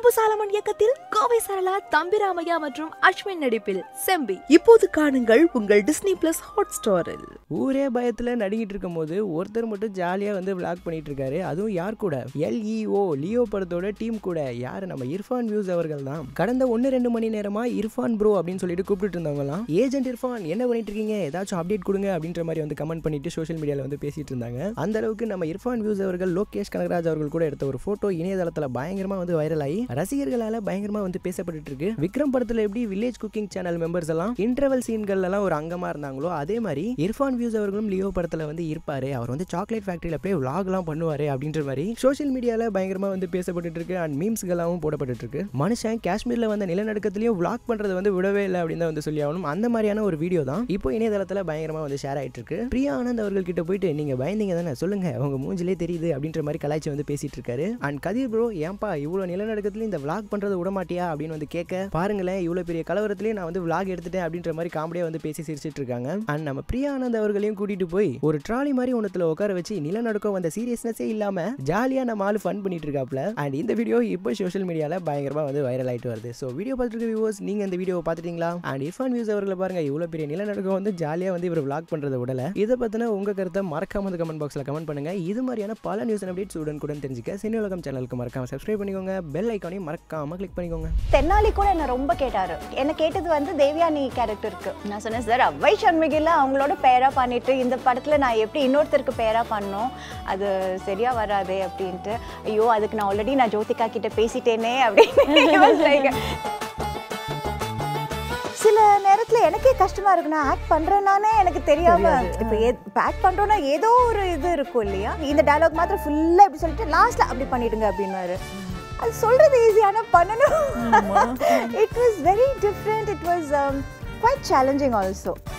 பிரபு சாலமன் இயக்கத்தில் கோவை சரளா தம்பிராமையா மற்றும் அஸ்வின் நடிப்பில் செம்பி இப்போது காணுங்கள் உங்கள் டிஸ்னி பிளஸ் ஹாட் ஸ்டாரில் ஊரே பயத்தில் நடுங்கிட்டு இருக்கும்போது ஒருத்தர் மட்டும் ஜாலியாக வந்து விளாக் பண்ணிட்டு இருக்காரு அதுவும் யார் கூட எல்இஓ லியோ படத்தோட டீம் கூட யார் நம்ம இர்ஃபான் வியூஸ் அவர்கள் தான் கடந்த ஒன்று ரெண்டு மணி நேரமா இர்ஃபான் ப்ரோ அப்படின்னு சொல்லிட்டு கூப்பிட்டு இருந்தவங்கலாம் ஏஜென்ட் இர்ஃபான் என்ன பண்ணிட்டு இருக்கீங்க ஏதாச்சும் அப்டேட் கொடுங்க அப்படின்ற மாதிரி வந்து கமெண்ட் பண்ணிட்டு சோஷியல் மீடியாவில் வந்து பேசிட்டு இருந்தாங்க அந்த அளவுக்கு நம்ம இர்ஃபான் வியூஸ் அவர்கள் லோகேஷ் கனகராஜ் அவர்கள் கூட எடுத்த ஒரு போட்டோ இணையதளத்தில் பயங்கரமா வந்து வைரல் ஆகி ரசிகர்களால பயங்கரமா வந்து பேசப்பட்டு இருக்கு விக்ரம் படத்துல எப்படி வில்லேஜ் குக்கிங் சேனல் மெம்பர்ஸ் எல்லாம் இன்டர்வல் சீன்கள் எல்லாம் ஒரு அங்கமா இருந்தாங்களோ அதே மாதிரி இர்ஃபான் வியூஸ் அவர்களும் லியோ படத்துல வந்து இருப்பாரு அவர் வந்து சாக்லேட் ஃபேக்டரியில போய் vlog எல்லாம் பண்ணுவாரு அப்படின்ற மாதிரி சோஷியல் மீடியால பயங்கரமா வந்து பேசப்பட்டு இருக்கு அண்ட் மீம்ஸ்களாகவும் போடப்பட்டு இருக்கு மனுஷன் காஷ்மீர்ல வந்த நிலநடுக்கத்திலையும் vlog பண்றது வந்து விடவே இல்லை அப்படின்னு தான் வந்து சொல்லி ஆகணும் அந்த மாதிரியான ஒரு வீடியோ தான் இப்போ இணையதளத்துல பயங்கரமா வந்து ஷேர் ஆயிட்டு இருக்கு பிரியா ஆனந்த் அவர்கள் கிட்ட போயிட்டு நீங்க பயந்தீங்க தானே சொல்லுங்க உங்க மூஞ்சிலே தெரியுது அப்படின்ற மாதிரி கலாய்ச்சி வந்து பேசிட்டு இருக்காரு அண்ட் கதிர் ப்ரோ ஏன்பா இவ்வளோ நிலநடுக்கத்துலேயும் இந்த vlog பண்றது விட மாட்டியா அப்படின்னு வந்து கேட்க பாருங்களேன் இவ்வளோ பெரிய கலவரத்துலேயே நான் வந்து vlog எடுத்துட்டேன் அப்படின்ற மாதிரி காமெடியாக வந்து பேசி சிரிச்சிட்டு இருக்காங்க அண்ட் நம்ம பிரியா ஆனந்த் அவர்களையும் கூட்டிட்டு போய் ஒரு ட்ராலி மாதிரி ஒன்றத்துல உட்கார வச்சு நிலநடுக்கம் வந்த சீரியஸ்னஸே இல்லாம ஜாலியாக நம்ம ஆளு ஃபன் பண்ணிட்டு இருக்காப்ல அண்ட் இந்த வீடியோ இப்போ சோஷியல் மீடியாவில் பயங்கரமாக வந்து வைரல் ஆயிட்டு வருது ஸோ வீடியோ பார்த்துருக்க வியூவர்ஸ் நீங்கள் இந்த வீடியோவை பார்த்துட்டீங்களா அண்ட் இர்ஃபான் வியூஸ் அவர்களை பாருங்க இவ்வளோ பெரிய நிலநடுக்கம் வந்து ஜாலியாக வந்து இவர் vlog பண்றதை விடல இதை பற்றின உங்க கருத்தை மறக்காம வந்து கமெண்ட் பாக்ஸில் கமெண்ட் பண்ணுங்க இது மாதிரியான பல நியூஸ் அப்டேட்ஸ் உடன் கூட தெரிஞ்சுக்க சினி உலகம் சேனலுக்கு மறக்காம சப்ஸ்கிரைப் பண்ணிக்கோங்க பெல் ஐக்கானையும் மறக்காம கிளிக் பண்ணிக்கோங்க தென்னாலி கூட என்ன ரொம்ப கேட்டாரு என்ன கேட்டது வந்து தேவயானி கேரக்டருக்கு நான் சொன்னேன் சார் அவ்வை சண்முகில அவங்களோட பேரா பண்ணிட்டு இந்த படத்துல நான் எப்படி இன்னொருத்தருக்கு பேரா பண்ணோம் அது சரியா வராதே அப்படின்ட்டு ஐயோ அதுக்கு நான் ஆல்ரெடி நான் ஜோதிகா கிட்ட பேசிட்டேனே அப்படின்னு he was like, சில நேரத்துல எனக்கே கஷ்டமா இருக்கு நான் ஆக்ட் பண்றேனானே எனக்கு தெரியாம இப்போ இப்போ ஆக்ட் பண்றோம்னா ஏதோ ஒரு இது இருக்கும் இல்லையா இந்த டயலாக் மாத்திரம் ஃபுல்லா இப்படி சொல்லிட்டு லாஸ்ட்ல அப்படி பண்ணிடுங்க அப்படின்னாரு அது சொல்றது ஈஸி ஆனா பண்ணணும் it was very different it was quite challenging also